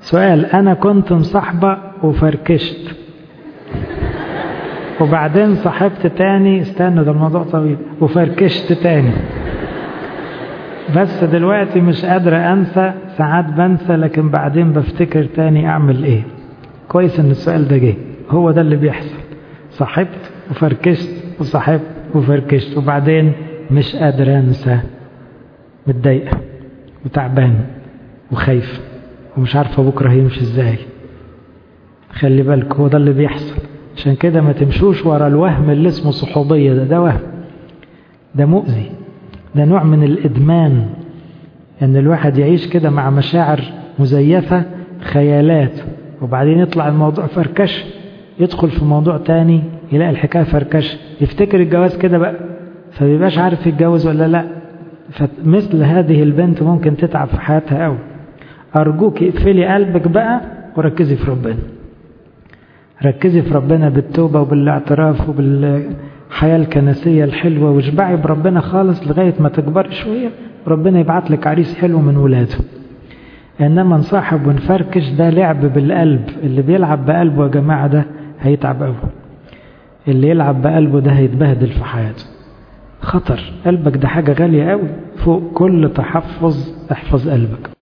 سؤال أنا كنت مصاحبة وفركشت وبعدين صاحبت تاني استنوا ده الموضوع طويل وفركشت تاني بس دلوقتي مش قادرة أنسى ساعات بنسى لكن بعدين بفتكر تاني أعمل إيه كويس إن السؤال ده جه هو ده اللي بيحصل صاحبت وفركشت وصاحبت وفركشت وبعدين مش قادر أنسى متضايقة وتعبان وخايف ومش عارفة بكرة هيمشي إزاي خلي بالك هو ده اللي بيحصل عشان كده ما تمشوش ورا الوهم اللي اسمه صحوبية ده ده وهم ده مؤذي ده نوع من الإدمان أن الواحد يعيش كده مع مشاعر مزيفة خيالات وبعدين يطلع الموضوع فركش يدخل في موضوع تاني يلاقي الحكاية فركش يفتكر الجواز كده بقى فبيبقاش عارف يتجوز ولا لا فمثل هذه البنت ممكن تتعب في حياتها قوي أرجوك اقفلي قلبك بقى وركزي في ربنا ركزي في ربنا بالتوبة وبالاعتراف وبالحياة الكنسية الحلوة واشبعي بربنا خالص لغاية ما تكبري شوية ربنا يبعت لك عريس حلو من ولاده إنما نصاحب ونفركش ده لعب بالقلب اللي بيلعب بقلبه يا جماعة ده هيتعب قوي اللي يلعب بقلبه ده هيتبهدل في حياته خطر قلبك ده حاجة غالية قوي فوق كل تحفظ احفظ قلبك